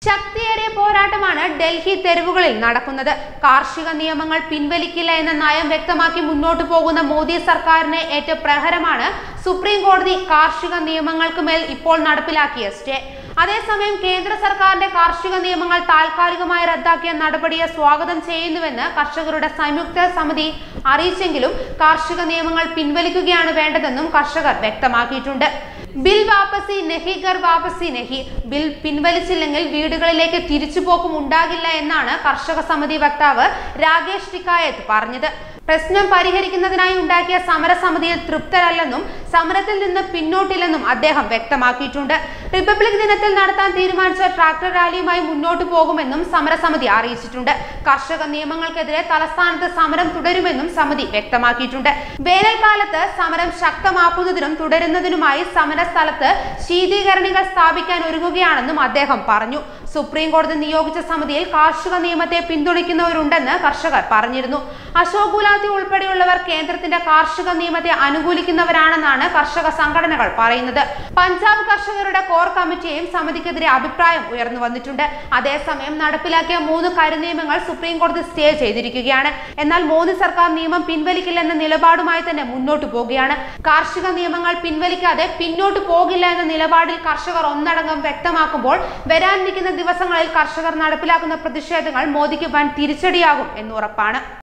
ശക്തിയേറിയ പോരാട്ടമാണ് ഡൽഹി തെരുവുകളിൽ നടക്കുന്നത് കാർഷിക നിയമങ്ങൾ പിൻവലിക്കില്ല എന്ന നയം വ്യക്തമാക്കി മുന്നോട്ടു പോകുന്ന മോദി സർക്കാരിനെ ഏറ്റ പ്രഹരമാണ് സുപ്രീം കോടതി കാർഷിക നിയമങ്ങൾക്ക് മേൽ ഇപ്പോൾ നടപ്പിലാക്കിയ സ്റ്റേ അതേസമയം കേന്ദ്ര സർക്കാരിന്റെ കാർഷിക നിയമങ്ങൾ താൽക്കാലികമായി റദ്ദാക്കിയ നടപടിയെ സ്വാഗതം ചെയ്യുന്നുവെന്ന് കർഷകരുടെ സംയുക്ത സമിതി അറിയിച്ചെങ്കിലും കാർഷിക നിയമങ്ങൾ പിൻവലിക്കുകയാണ് വേണ്ടതെന്നും കർഷകർ വ്യക്തമാക്കിയിട്ടുണ്ട് ബിൽ വാപ്പസി നഹി ഗർ വാപ്പസി നഹി ബിൽ പിൻവലിച്ചില്ലെങ്കിൽ വീടുകളിലേക്ക് തിരിച്ചുപോക്കും ഉണ്ടാകില്ല എന്നാണ് കർഷക സമിതി വക്താവ് രാകേഷ് ടിക്കായത്ത് പറഞ്ഞത് പ്രശ്നം പരിഹരിക്കുന്നതിനായി ഉണ്ടാക്കിയ സമരസമിതിയിൽ തൃപ്തരല്ലെന്നും സമരത്തിൽ നിന്ന് പിന്നോട്ടില്ലെന്നും അദ്ദേഹം വ്യക്തമാക്കിയിട്ടുണ്ട് റിപ്പബ്ലിക് ദിനത്തിൽ നടത്താൻ തീരുമാനിച്ച ട്രാക്ടർ റാലിയുമായി മുന്നോട്ടു പോകുമെന്നും സമരസമിതി അറിയിച്ചിട്ടുണ്ട് കർഷക നിയമങ്ങൾക്കെതിരെ തലസ്ഥാനത്ത് സമരം തുടരുമെന്നും സമിതി വ്യക്തമാക്കിയിട്ടുണ്ട് വേനൽക്കാലത്ത് സമരം ശക്തമാക്കുന്നതിനും തുടരുന്നതിനുമായി സമരസ്ഥലത്ത് ശീതീകരണികൾ സ്ഥാപിക്കാൻ ഒരുങ്ങുകയാണെന്നും അദ്ദേഹം പറഞ്ഞു സുപ്രീം കോടതി നിയോഗിച്ച സമിതിയിൽ കാർഷിക നിയമത്തെ പിന്തുണയ്ക്കുന്നവരുണ്ടെന്ന് കർഷകർ പറഞ്ഞിരുന്നു അശോക് ഗുലാത്തി ഉൾപ്പെടെയുള്ളവർ കേന്ദ്രത്തിന്റെ കാർഷിക നിയമത്തെ അനുകൂലിക്കുന്നവരാണെന്നാണ് കർഷക സംഘടനകൾ പറയുന്നത് പഞ്ചാബ് കർഷകരുടെ കോർ കമ്മിറ്റിയും സമിതിക്കെതിരെ അഭിപ്രായം ഉയർന്നു വന്നിട്ടുണ്ട് അതേസമയം നടപ്പിലാക്കിയ മൂന്ന് കരുനിയമങ്ങൾ സുപ്രീം കോടതി സ്റ്റേ ചെയ്തിരിക്കുകയാണ് എന്നാൽ മോദി സർക്കാർ നിയമം പിൻവലിക്കില്ലെന്ന നിലപാടുമായി തന്നെ മുന്നോട്ടു പോകുകയാണ് കാർഷിക നിയമങ്ങൾ പിൻവലിക്കാതെ പിന്നോട്ട് പോകില്ല എന്ന നിലപാടിൽ കർഷകർ ഒന്നടങ്കം വ്യക്തമാക്കുമ്പോൾ വരാനിരിക്കുന്ന ദിവസങ്ങളിൽ കർഷകർ നടപ്പിലാക്കുന്ന പ്രതിഷേധങ്ങൾ മോദിക്ക് വൻ തിരിച്ചടിയാകും എന്നുറപ്പാണ്